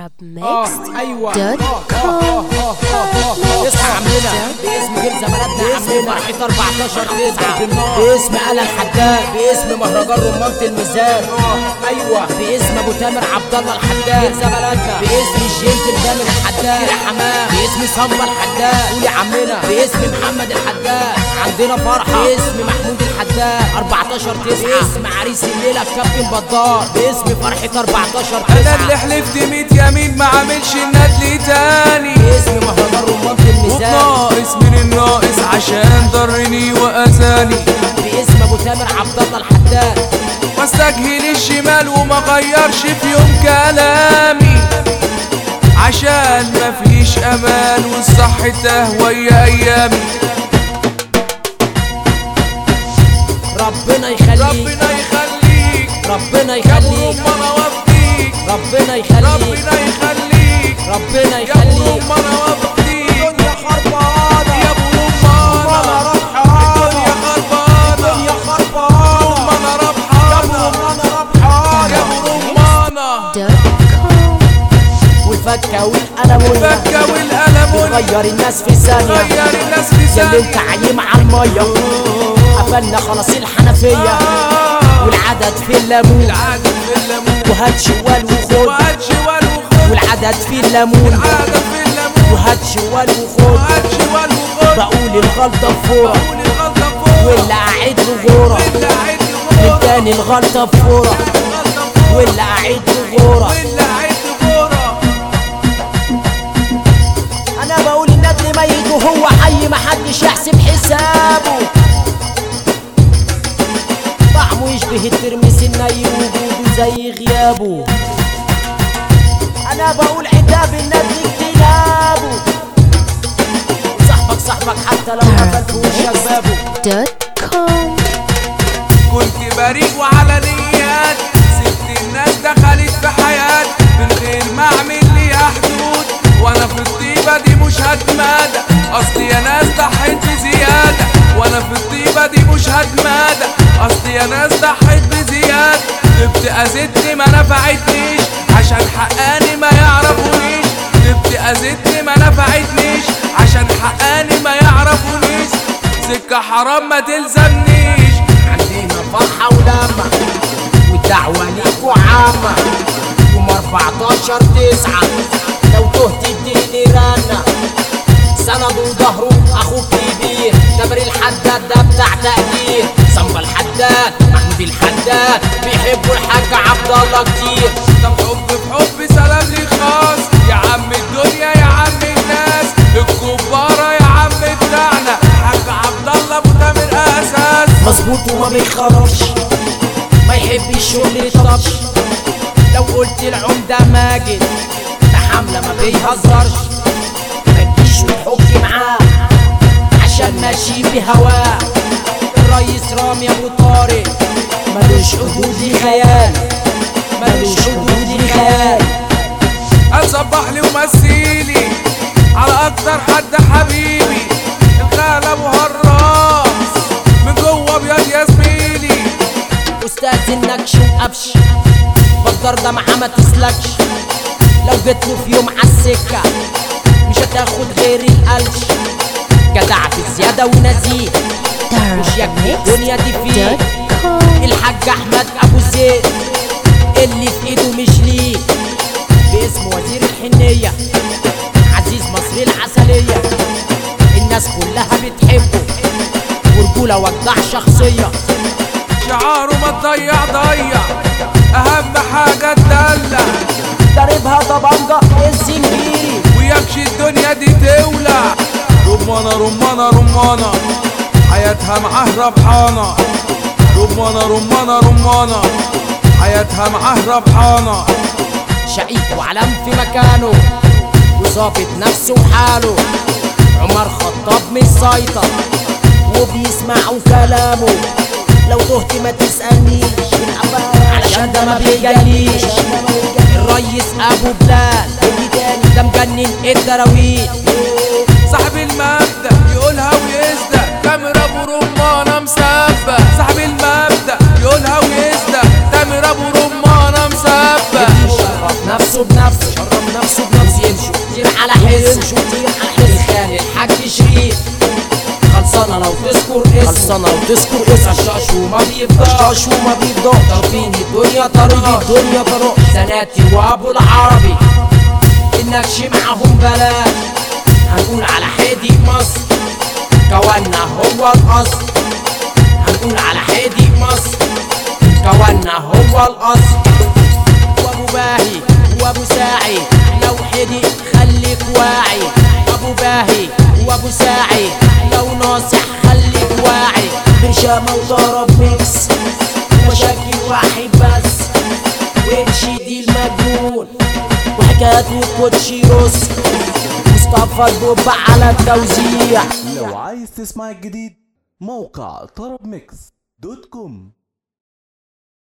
arabmix ايوه دوت اصحى عمنا باسم جرزة بلدنا عمنا فرحة 14 9 باسم آل الحداد باسم مهرجان رمانة الميزان ايوه باسم ابو تامر عبد الله الحداد جرزة بلدنا باسم الجنت تامر الحداد كيرا حمام باسم صنبا الحداد قول يا عمنا باسم محمد الحداد عندنا فرحة باسم محمود الحداد 14 9 باسم عريس الليلة الكابتن بدار باسم فرحة 14 انا 9 اللي حلفت ميت يمين ما عاملش الندل تاني باسم مهرجان رمانة الميزان وبناقص من الناقص عشان ضرني واذاني باسم ابو تامر عبد الله الحداد واستجهل الشمال وما غيرش في يوم كلامي عشان مفيش امان والصح تاه ويا ايامي ربنا يخليك ربنا يخليك ربنا يا يخليك ابو انا وفيك ربنا يخليك ربنا يخليك ربنا يا ابو يخليك انا وفيك الدنيا خربانة يا ابو رمانة رمانة ربحانة الدنيا خربانة الدنيا خربانة رمانة ربحانة رمانة ربحانة يا ابو رمانة دوت كوم والفكة والقلمونيا فكة والقلم غير الناس في ثانية غير الناس في يا اللي ثانية انت عايم على المية قفلنا خلاص الحنفية والعدد في الليمون العادة في الليمون وهات شوال وخد وهات شوال وخد والعدد في الليمون العادة في الليمون وهات شوال وخد وهات شوال وخد بقول الغلطة فورة قول الغلطة فوق واللي قاعد له غورة واللي عيد فوق التاني الغلطة فورة الغلطة فوق واللي قاعد له غورة واللي عيد فورة انا بقول الندل ميت وهو حي محدش يحسب حسابه طعمه يشبه الترمس الني وجوده زي غيابه انا بقول عتاب الندل اجتنابه صاحبك صاحبك حتى لو قفل في وشك بابه دوت كوم كنت بريء وعلى نيات سبت الناس دخلت في حياتي من غير ما اعمل ليها حدود وانا في الطيبه دي مش هتمادى اصلي يا ناس ضحيت بزياده وانا في الطيبه دي مش هتمادى اصلي يا ناس ضحيت بزياده جبت اذتني ما نفعتنيش عشان حقاني ما يعرفونيش جبت اذتني ما نفعتنيش عشان حقاني ما يعرفونيش سكه حرام ما تلزمنيش عندنا فرحة ولمة والدعوة ليكوا عامة يوم 14 تسعة لو تهت اديني رنة سند وظهره اخوك كبير تامر الحداد ده بتاع تقدير صنبا الحداد محمود الحداد بيحبوا الحاج عبد الله كتير طب حب في حب سلام لي خاص يا عم الدنيا يا عم الناس الكبارة يا عم بتاعنا حاج عبد الله ابو تامر اساس مظبوط وما بيخرجش ما يحبش الشغل الطرش لو قلت العمدة ماجد ده حملة ما بيهزرش ما تجيش وتحك معاه عشان ماشي بهواه الريس رامي ابو طارق ملوش حدود خيال ملوش حدود خيال اصبح لي ومثيلي على اكتر حد حبيبي الخال ابو هراس من جوه ابيض يا زميلي استاذ النكش وقفش بقدر ده معاه ما تسلكش لو جيت له في يوم عالسكة مش هتاخد غير القلش جدع بزيادة ونزيه مش يكفي الدنيا دي فيه دوت كوم الحاج احمد ابو زيد اللي في ايده مش ليه باسم وزير الحنية عزيز مصر العسلية الناس كلها بتحبه ورجولة وجدع شخصية شعاره ما تضيع ضيع اهم حاجة تدلع ضاربها طبنجة الزنجيري ويمشي الدنيا دي تولع رمانة رمانة رمانة حياتها معاه ربحانة رمانة رمانة رمانة حياتها معاه ربحانة شقيق وعلم في مكانه وظابط نفسه وحاله عمر خطاب مش سيطر وبيسمعوا كلامه لو تهت ما تسألنيش علشان ده ما بيجليش الريس ابو بلال ده مجنن الدراويش صاحب المبدأ يقولها ويصدق تامر ابو رمانة مسبة صاحب المبدأ يقولها ويصدق تامر ابو رمانة مسبة شرف نفسه نفسه بنفسه شرب نفسه بنفسه يمشوا كتير على حس يمشوا كتير على حس خان الحاج شريف خلصانة لو تذكر اسمه خلصانة لو تذكر اسمه رشاش وما بيفضاش رشاش وما بيفضاش طرفين الدنيا طريق الدنيا طرق زناتي وابو العربي النكش معهم بلاش هنقول على حدي مصر كوانا هو الاصل هنقول على حدي مصر كوانا هو الاصل وابو باهي وابو ساعي لو حدي خليك واعي ابو باهي وابو ساعي لو ناصح خليك واعي برشامة وضرب ميكس مشاكل واحد بس وامشي دي المجنون وحكايات وكوتشي روس مصطفى البوب على التوزيع لو عايز تسمع الجديد موقع طرب ميكس دوت كوم